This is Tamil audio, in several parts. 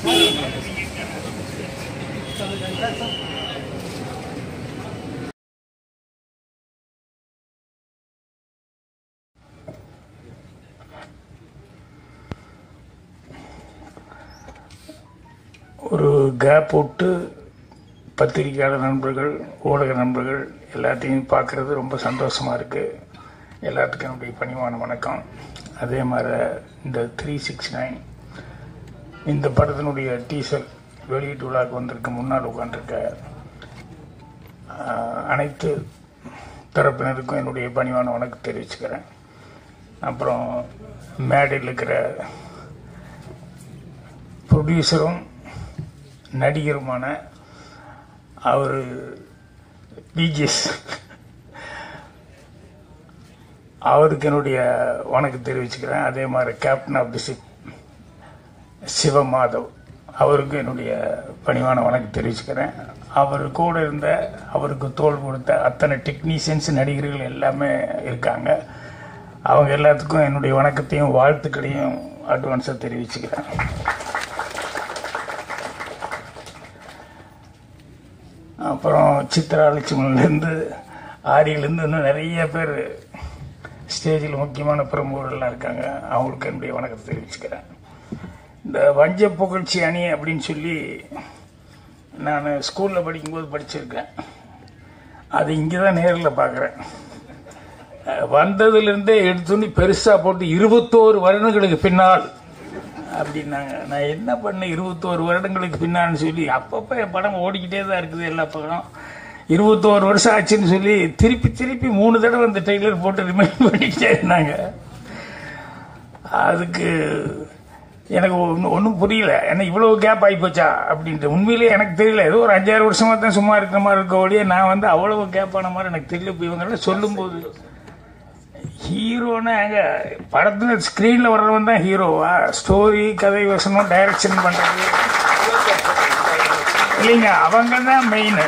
ஒரு கேப் விட்டு பத்திரிகையாளர் நண்பர்கள் ஊடக நண்பர்கள் எல்லாத்தையும் பார்க்குறது ரொம்ப சந்தோஷமாக இருக்குது எல்லாத்துக்கும் என்னுடைய பணிவான வணக்கம் அதே மாதிரி இந்த த்ரீ சிக்ஸ் நைன் இந்த படத்தினுடைய டீசர் வெளியீட்டு விழாவுக்கு வந்திருக்க முன்னால் உட்காந்துருக்க அனைத்து தரப்பினருக்கும் என்னுடைய பணிவான வணக்கம் தெரிவிச்சுக்கிறேன் அப்புறம் மேடையில் இருக்கிற ப்ரொடியூசரும் நடிகருமான அவர் பிஜிஎஸ் அவருக்கு என்னுடைய வணக்கம் தெரிவிச்சுக்கிறேன் அதே மாதிரி captain of the ship Shiva Madhav அவருக்கு என்னுடைய பணிவான வணக்கம் தெரிவிச்சுக்கிறேன் அவர் கூட இருந்த அவருக்கு தோல் கொடுத்த அத்தனை டெக்னீஷியன்ஸ் நடிகர்கள் எல்லாமே இருக்காங்க அவங்க எல்லாத்துக்கும் என்னுடைய வணக்கத்தையும் வாழ்த்துக்களையும் அட்வான்ஸாக தெரிவிச்சுக்கிறேன் அப்புறம் சித்ரா லட்சுமணிலேருந்து ஆரியிலேருந்து இன்னும் நிறைய பேர் ஸ்டேஜில் முக்கியமான பிரமுகர்கள்லாம் இருக்காங்க அவங்களுக்கு என்னுடைய வணக்கத்தை தெரிவிச்சுக்கிறேன் இந்த வஞ்ச புகழ்ச்சி அணி அப்படின்னு சொல்லி நான் ஸ்கூலில் படிக்கும்போது படிச்சிருக்கேன் அது இங்கே தான் நேரில் பார்க்குறேன் வந்ததுலேருந்தே எடுத்துன்னு பெருசாக போட்டு இருபத்தோரு வருடங்களுக்கு பின்னால் அப்படின்னாங்க நான் என்ன பண்ணேன் இருபத்தோரு வருடங்களுக்கு பின்னான்னு சொல்லி அப்பப்போ என் படம் ஓடிக்கிட்டே தான் இருக்குது எல்லா படம் இருபத்தோரு வருஷம் ஆச்சுன்னு சொல்லி திருப்பி திருப்பி மூணு தடவை அந்த டெய்லர் போட்டு ரிமைண்ட் பண்ணிக்கிட்டே இருந்தாங்க அதுக்கு எனக்கு ஒன்றும் ஒன்றும் புரியல ஏன்னா இவ்வளோ கேப் ஆகிப்போச்சா அப்படின்ட்டு உண்மையிலேயே எனக்கு தெரியல ஏதோ ஒரு அஞ்சாறு வருஷமா தான் சும்மா இருக்கிற மாதிரி இருக்க ஒழிய நான் வந்து அவ்வளவு கேப் ஆன மாதிரி எனக்கு தெரியல இப்போ இவங்கெல்லாம் சொல்லும்போது ஹீரோனா எங்க படத்துல ஸ்கிரீன்ல வர்றவன் தான் ஹீரோவா ஸ்டோரி கதை வசனம் டைரக்ஷன் பண்றது இல்லைங்க அவங்க தான் மெயின்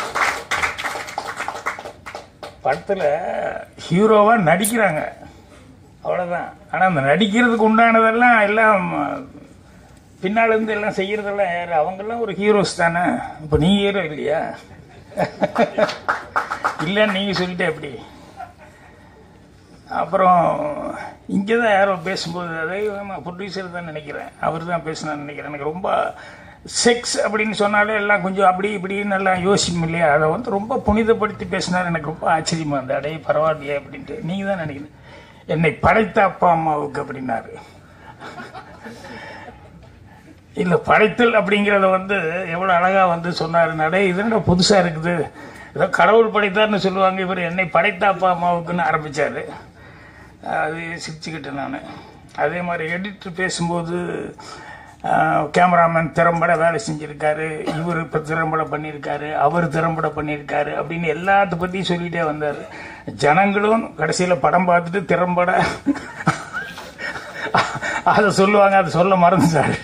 படத்துல ஹீரோவா நடிக்கிறாங்க அவ்வளவுதான் ஆனா அந்த நடிக்கிறதுக்கு உண்டானதெல்லாம் எல்லாம் பின்னால இருந்து எல்லாம் செய்யறதெல்லாம் யாரு அவங்கெல்லாம் ஒரு ஹீரோஸ் தானே இப்ப நீ ஹீரோ இல்லையா இல்லன்னு நீங்க சொல்லிட்டே எப்படி அப்புறம் இங்கே தான் யாரோ பேசும்போது அதே ப்ரொடியூசர் தான் நினைக்கிறேன் அவர் தான் பேசினான்னு நினைக்கிறேன் எனக்கு ரொம்ப செக்ஸ் அப்படின்னு சொன்னாலே எல்லாம் கொஞ்சம் அப்படி இப்படின்னு எல்லாம் யோசிக்கும் இல்லையா அதை வந்து ரொம்ப புனிதப்படுத்தி பேசினார் எனக்கு ரொம்ப ஆச்சரியமா இருந்தது அடைய பரவாயில்லையே அப்படின்ட்டு நீங்கள் தான் நினைக்கிறேன் என்னை படைத்த அப்பா அம்மாவுக்கு அப்படின்னாரு இல்லை படைத்தல் அப்படிங்கிறத வந்து எவ்வளோ அழகாக வந்து சொன்னார் நடை இது புதுசாக இருக்குது ஏதோ கடவுள் படைத்தார்னு சொல்லுவாங்க இவர் என்னை படைத்த அப்பா அம்மாவுக்குன்னு ஆரம்பித்தார் அது சிரிச்சுக்கிட்டேன் நான் அதே மாதிரி எடிட்டர் பேசும்போது கேமராமேன் திறம்பட வேலை செஞ்சுருக்காரு இவர் இப்போ திறம்பட பண்ணியிருக்காரு அவர் திறம்பட பண்ணியிருக்காரு அப்படின்னு எல்லாத்த பற்றியும் சொல்லிகிட்டே வந்தார் ஜனங்களும் கடைசியில் படம் பார்த்துட்டு திறம்பட அதை சொல்லுவாங்க அதை சொல்ல மறந்துட்டாரு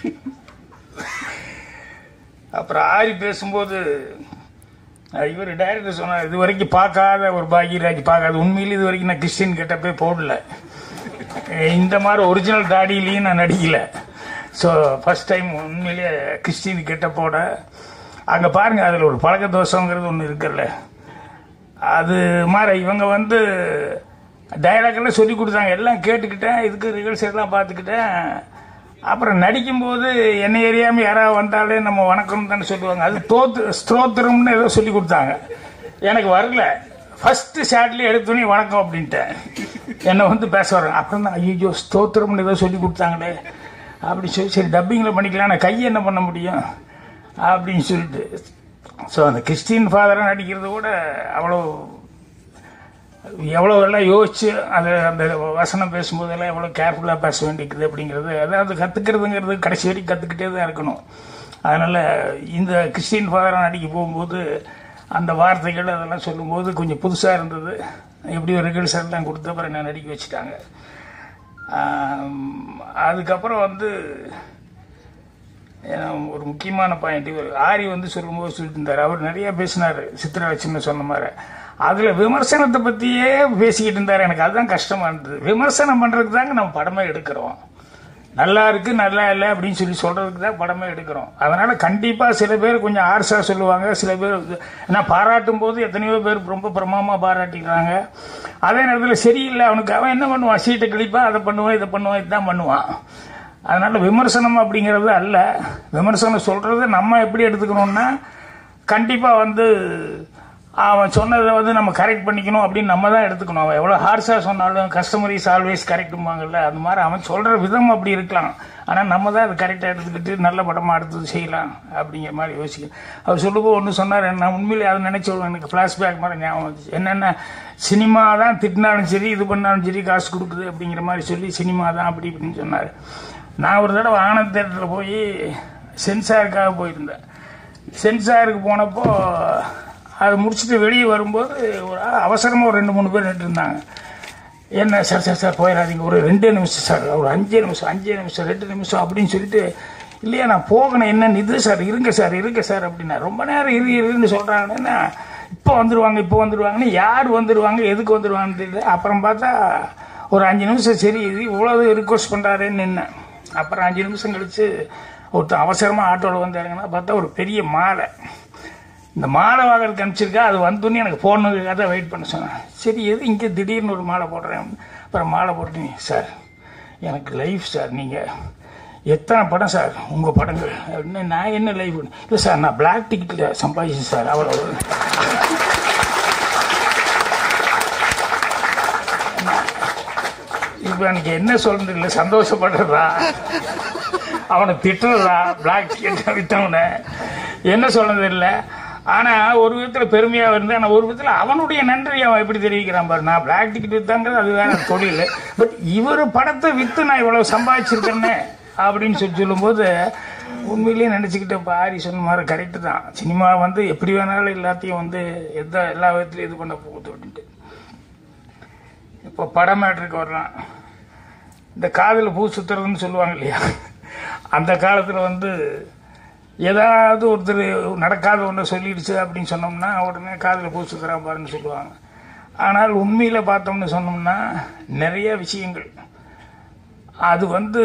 அப்புறம் ஆரி பேசும்போது இவர் டைரக்டர் சொன்னார் இது வரைக்கும் பார்க்காத ஒரு பாக்யராஜ் பார்க்காத உண்மையில இது வரைக்கும் நான் கிறிஸ்டின் கிட்டப்பே போடல இந்த மாதிரி ஒரிஜினல் தாடியிலையும் நான் நடிக்கல ஸோ ஃபர்ஸ்ட் டைம் உண்மையிலேயே கிறிஸ்டின் கிட்ட போட அங்கே பாருங்க அதில் ஒரு பழக்க தோஷங்கிறது ஒன்று இருக்குல்ல அது மாதிரி இவங்க வந்து டைலாக் எல்லாம் சொல்லி கொடுத்தாங்க எல்லாம் கேட்டுக்கிட்டேன் இதுக்கு ரிஹர்சல் எல்லாம் பார்த்துக்கிட்டேன் அப்புறம் நடிக்கும்போது என்னை எரியாம யாராவது வந்தாலே நம்ம வணக்கம் தானே சொல்லுவாங்க அது தோத்து ஸ்தோத்திரம்னு ஏதோ சொல்லி கொடுத்தாங்க எனக்கு வரல ஃபர்ஸ்ட் ஷாட்லயே எடுத்தோன்னே வணக்கம் அப்படின்ட்டேன் என்னை வந்து பேச வர்றாங்க அப்புறம் தான் ஐயோ ஸ்தோத்திரம்னு ஏதோ சொல்லி கொடுத்தாங்களே அப்படி சொல்லி சரி டப்பிங்கில் பண்ணிக்கலாம் நான் கையை என்ன பண்ண முடியும் அப்படின்னு சொல்லிட்டு ஸோ அந்த கிறிஸ்டின் ஃபாதரை நடிக்கிறது கூட அவ்வளோ எவ்வளோ எல்லாம் யோசிச்சு அது அந்த வசனம் பேசும்போதெல்லாம் எவ்வளோ கேர்ஃபுல்லாக பேச வேண்டியிருக்குது அப்படிங்கிறது அதாவது கற்றுக்கிறதுங்கிறது கடைசி வரைக்கும் கற்றுக்கிட்டே தான் இருக்கணும் அதனால் இந்த கிறிஸ்டின் ஃபாதராக நடிக்க போகும்போது அந்த வார்த்தைகள் அதெல்லாம் சொல்லும்போது கொஞ்சம் புதுசாக இருந்தது எப்படி ஒரு ரிகல்சர்லாம் கொடுத்த அப்புறம் என்ன நடிக்க வச்சுட்டாங்க அதுக்கப்புறம் வந்து ஒரு முக்கியமான பாயிண்ட் இவர் ஆரி வந்து சொல்லும்போது சொல்லிட்டு இருந்தார் அவர் நிறைய பேசினார் சித்திரலட்சுமி சொன்ன மாதிரி அதில் விமர்சனத்தை பற்றியே பேசிக்கிட்டு இருந்தார் எனக்கு அதுதான் கஷ்டமாக இருந்தது விமர்சனம் பண்ணுறதுக்கு தாங்க நம்ம படமே எடுக்கிறோம் நல்லா இருக்கு நல்லா இல்லை அப்படின்னு சொல்லி சொல்றதுக்கு தான் படமே எடுக்கிறோம் அதனால கண்டிப்பா சில பேர் கொஞ்சம் ஆர்சா சொல்லுவாங்க சில பேர் ஏன்னா பாராட்டும் போது எத்தனையோ பேர் ரொம்ப பிரமாமா பாராட்டிக்கிறாங்க அதே நேரத்தில் சரியில்லை அவனுக்கு அவன் என்ன பண்ணுவான் சீட்டை கிழிப்பா அதை பண்ணுவான் இதை பண்ணுவான் இதுதான் பண்ணுவான் அதனால விமர்சனம் அப்படிங்கிறது அல்ல விமர்சனம் சொல்றது நம்ம எப்படி எடுத்துக்கணும்னா கண்டிப்பா வந்து அவன் சொன்னதை வந்து நம்ம கரெக்ட் பண்ணிக்கணும் அப்படின்னு நம்ம தான் எடுத்துக்கணும் அவன் எவ்வளோ ஹார்ஷாக சொன்னாலும் கஸ்டமர் இஸ் ஆல்வேஸ் கரெக்டும்பாங்கல்ல அது மாதிரி அவன் சொல்கிற விதம் அப்படி இருக்கலாம் ஆனால் நம்ம தான் அது கரெக்டாக எடுத்துக்கிட்டு நல்ல படமாக அடுத்தது செய்யலாம் அப்படிங்கிற மாதிரி யோசிக்கணும் அவர் சொல்லும்போது ஒன்று சொன்னார் நான் உண்மையிலே அதை நினைச்சு எனக்கு ஃப்ளாஷ்பேக் மாதிரி ஞாபகம் வந்துச்சு என்னென்ன சினிமா தான் திட்டினாலும் சரி இது பண்ணாலும் சரி காசு கொடுக்குது அப்படிங்கிற மாதிரி சொல்லி சினிமா தான் அப்படி இப்படின்னு சொன்னார் நான் ஒரு தடவை ஆனந்த் தேட்டரில் போய் சென்சாருக்காக போயிருந்தேன் சென்சாருக்கு போனப்போ அது முடிச்சுட்டு வெளியே வரும்போது ஒரு அவசரமாக ஒரு ரெண்டு மூணு பேர் நின்று இருந்தாங்க என்ன சார் சார் சார் போயிடாதீங்க ஒரு ரெண்டே நிமிஷம் சார் ஒரு அஞ்சே நிமிஷம் அஞ்சே நிமிஷம் ரெண்டு நிமிஷம் அப்படின்னு சொல்லிட்டு இல்லையா நான் போகணும் என்ன இது சார் இருங்க சார் இருங்க சார் அப்படின்னா ரொம்ப நேரம் இரு இருன்னு சொல்கிறாங்கன்னா இப்போ வந்துடுவாங்க இப்போ வந்துடுவாங்கன்னு யார் வந்துடுவாங்க எதுக்கு வந்துடுவாங்கன்னு தெரியல அப்புறம் பார்த்தா ஒரு அஞ்சு நிமிஷம் சரி இது இவ்வளவு ரிக்வஸ்ட் பண்ணுறாருன்னு நின்னேன் அப்புறம் அஞ்சு நிமிஷம் கழிச்சு ஒருத்தர் அவசரமாக ஆட்டோவில் வந்து இறங்கினா பார்த்தா ஒரு பெரிய மாலை இந்த மாலை வாங்குறதுக்கு அனுப்பிச்சிருக்கா அது வந்தோடனே எனக்கு போனதுக்காக தான் வெயிட் பண்ண சொன்னேன் சரி எது இங்கே திடீர்னு ஒரு மாலை போடுறேன் அப்புறம் மாலை போட்டுட்டீங்க சார் எனக்கு லைஃப் சார் நீங்கள் எத்தனை படம் சார் உங்கள் படங்கள் அப்படின்னு நான் என்ன லைஃப் இல்லை சார் நான் பிளாக் டிக்கெட்டில் சம்பாதிச்சேன் சார் அவ்வளோ இப்போ எனக்கு என்ன சொல்றது இல்லை சந்தோஷப்படுறதா அவனை திட்டுறதா பிளாக் டிக்கெட் வித்தவனை என்ன சொல்றது இல்லை ஆனா ஒரு விதத்துல பெருமையா இருந்து ஆனா ஒரு விதத்துல அவனுடைய நன்றி அவன் எப்படி தெரிவிக்கிறான் பாரு நான் பிளாக் டிக்கெட் வித்தாங்கிறது அது வேற தொழில் பட் இவர் படத்தை வித்து நான் இவ்வளவு சம்பாதிச்சிருக்கேன்னு அப்படின்னு சொல்லி சொல்லும்போது உண்மையிலேயே நினைச்சுக்கிட்ட பாரி சொன்ன மாதிரி கரெக்டு தான் சினிமா வந்து எப்படி வேணாலும் எல்லாத்தையும் வந்து எந்த எல்லா விதத்துலையும் இது பண்ண போகுது அப்படின்ட்டு இப்போ படம் மேட்ருக்கு வரலாம் இந்த காதில் பூ சுத்துறதுன்னு சொல்லுவாங்க இல்லையா அந்த காலத்தில் வந்து ஏதாவது ஒருத்தர் நடக்காத ஒன்று சொல்லிடுச்சு அப்படின்னு சொன்னோம்னா உடனே காதில் பூ சுத்துறான் பாருன்னு சொல்லுவாங்க ஆனால் உண்மையில் பார்த்தோம்னு சொன்னோம்னா நிறைய விஷயங்கள் அது வந்து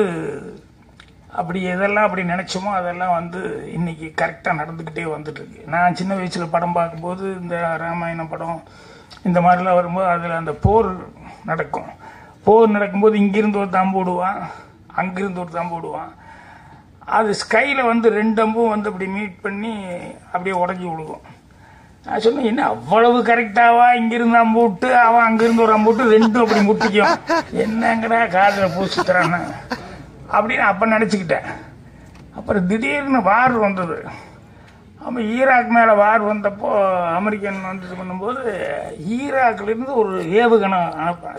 அப்படி எதெல்லாம் அப்படி நினைச்சோமோ அதெல்லாம் வந்து இன்னைக்கு கரெக்டாக நடந்துக்கிட்டே வந்துட்டு இருக்கு நான் சின்ன வயசில் படம் பார்க்கும்போது இந்த ராமாயணம் படம் இந்த மாதிரிலாம் வரும்போது அதில் அந்த போர் நடக்கும் போர் நடக்கும்போது இங்கிருந்து ஒரு தம்பு விடுவான் அங்கிருந்து ஒரு தம்பு விடுவான் அது ஸ்கையில் வந்து ரெண்டு அம்பும் வந்து அப்படி மீட் பண்ணி அப்படியே உடஞ்சி விழுகும் நான் சொன்னேன் என்ன அவ்வளவு கரெக்டாவா இங்கிருந்து அம்பு விட்டு அவன் அங்கிருந்து ஒரு அம்பு விட்டு ரெண்டும் அப்படி முட்டிக்கும் என்னங்கடா காதில் பூசிக்கிறான்னு அப்படின்னு அப்போ நினச்சிக்கிட்டேன் அப்புறம் திடீர்னு வார் வந்தது அப்போ ஈராக் மேலே வார் வந்தப்போ அமெரிக்கன் வந்து இது பண்ணும்போது ஈராக்லேருந்து ஒரு ஏவுகணை அனுப்புறான்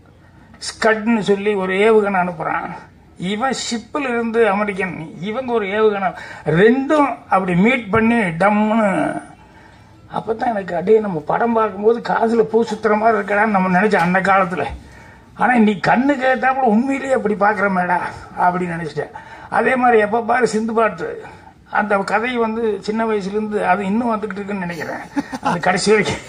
ஸ்கட்னு சொல்லி ஒரு ஏவுகணை அனுப்புகிறான் இவன் ஷிப்பில் இருந்து அமெரிக்கன் இவங்க ஒரு ஏவுகணை ரெண்டும் அப்படி மீட் பண்ணி டம்னு அப்போ தான் எனக்கு அடே நம்ம படம் பார்க்கும்போது காதில் பூ சுத்துற மாதிரி இருக்கடான்னு நம்ம நினச்சோம் அந்த காலத்தில் ஆனால் நீ கண்ணு கேட்டாப்புல உண்மையிலேயே அப்படி பார்க்குற மேடா அப்படின்னு நினச்சிட்டேன் அதே மாதிரி எப்போ பாரு சிந்து பாட்டு அந்த கதை வந்து சின்ன வயசுலேருந்து அது இன்னும் வந்துக்கிட்டு இருக்குன்னு நினைக்கிறேன் அது கடைசி வரைக்கும்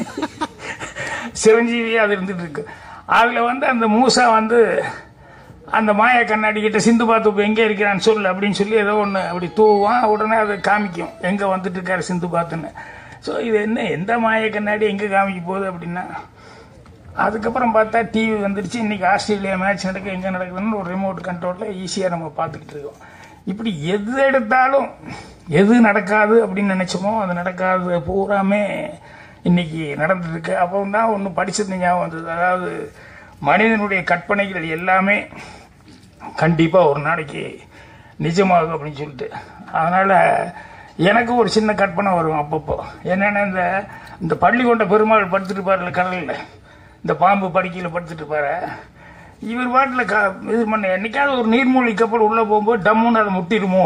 சிரஞ்சீவி அது இருந்துட்டு இருக்கு அதில் வந்து அந்த மூசா வந்து அந்த மாய கண்ணாடி கிட்ட சிந்து பாத்து எங்கே இருக்கிறான்னு சொல்லு அப்படின்னு சொல்லி ஏதோ ஒன்று அப்படி தூவான் உடனே அதை காமிக்கும் எங்கே வந்துட்டு இருக்காரு சிந்து பாத்துன்னு ஸோ இது என்ன எந்த மாய கண்ணாடி எங்கே காமிக்க போகுது அப்படின்னா அதுக்கப்புறம் பார்த்தா டிவி வந்துடுச்சு இன்னைக்கு ஆஸ்திரேலியா மேட்ச் நடக்க எங்கே நடக்குதுன்னு ஒரு ரிமோட் கண்ட்ரோலில் ஈஸியாக நம்ம பார்த்துக்கிட்டு இருக்கோம் இப்படி எது எடுத்தாலும் எது நடக்காது அப்படின்னு நினைச்சோமோ அது நடக்காது பூராமே இன்னைக்கு நடந்துருக்கு அப்போ தான் ஒன்று படிச்சது ஞாபகம் வந்தது அதாவது மனிதனுடைய கற்பனைகள் எல்லாமே கண்டிப்பாக ஒரு நாளைக்கு நிஜமாகும் அப்படின்னு சொல்லிட்டு அதனால் எனக்கு ஒரு சின்ன கற்பனை வரும் அப்பப்போ என்னென்ன இந்த இந்த பள்ளிக்கொண்ட பெருமாள் படுத்துட்டு இருப்பார்ல கடலில் இந்த பாம்பு படுக்கையில் படுத்துட்டு இருப்பாரு இவர் பாட்டில் க இது பண்ண என்னைக்காவது ஒரு நீர்மூழ்கி கப்பல் உள்ளே போகும்போது டம்முன்னு அதை முட்டிடுமோ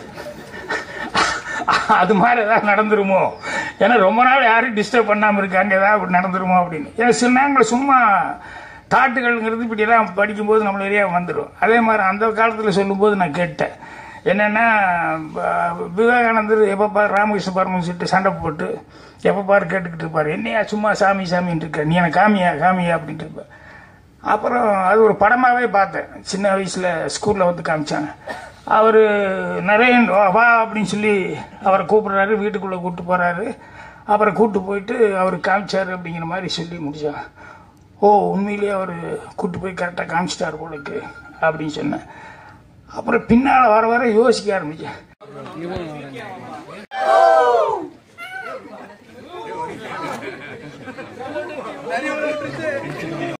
அது மாதிரி ஏதாவது நடந்துருமோ ஏன்னா ரொம்ப நாள் யாரும் டிஸ்டர்ப் பண்ணாமல் இருக்காங்க ஏதாவது அப்படி நடந்துருமோ அப்படின்னு ஏன்னா சில நேரங்களில் சும்மா தாட்டுகள்ங்கிறது இப்படியெல்லாம் படிக்கும்போது நம்ம நிறையா வந்துடும் அதே மாதிரி அந்த காலத்தில் சொல்லும்போது நான் கேட்டேன் என்னென்னா விவேகானந்தர் எப்போ பார் ராமகிருஷ்ண பரமஹம்சர்கிட்ட சண்டை போட்டு எப்போ பாரு கேட்டுக்கிட்டு இருப்பார் என்னையா சும்மா சாமி சாமின்னு இருக்க நீ எனக்கு காமியா காமியா அப்படின்ட்டு இருப்பார் அப்புறம் அது ஒரு படமாகவே பார்த்தேன் சின்ன வயசில் ஸ்கூலில் வந்து காமிச்சாங்க அவர் நரேன் வா வா அப்படின்னு சொல்லி அவரை கூப்பிடுறாரு வீட்டுக்குள்ளே கூப்பிட்டு போகிறாரு அப்புறம் கூப்பிட்டு போயிட்டு அவர் காமிச்சாரு அப்படிங்கிற மாதிரி சொல்லி முடிச்சாங்க ஓ உண்மையிலேயே அவர் கூப்பிட்டு போய் கரெக்டாக காமிச்சிட்டார் போலுக்கு அப்படின்னு சொன்னேன் அப்புறம் பின்னால் வர வர யோசிக்க ஆரம்பித்தேன்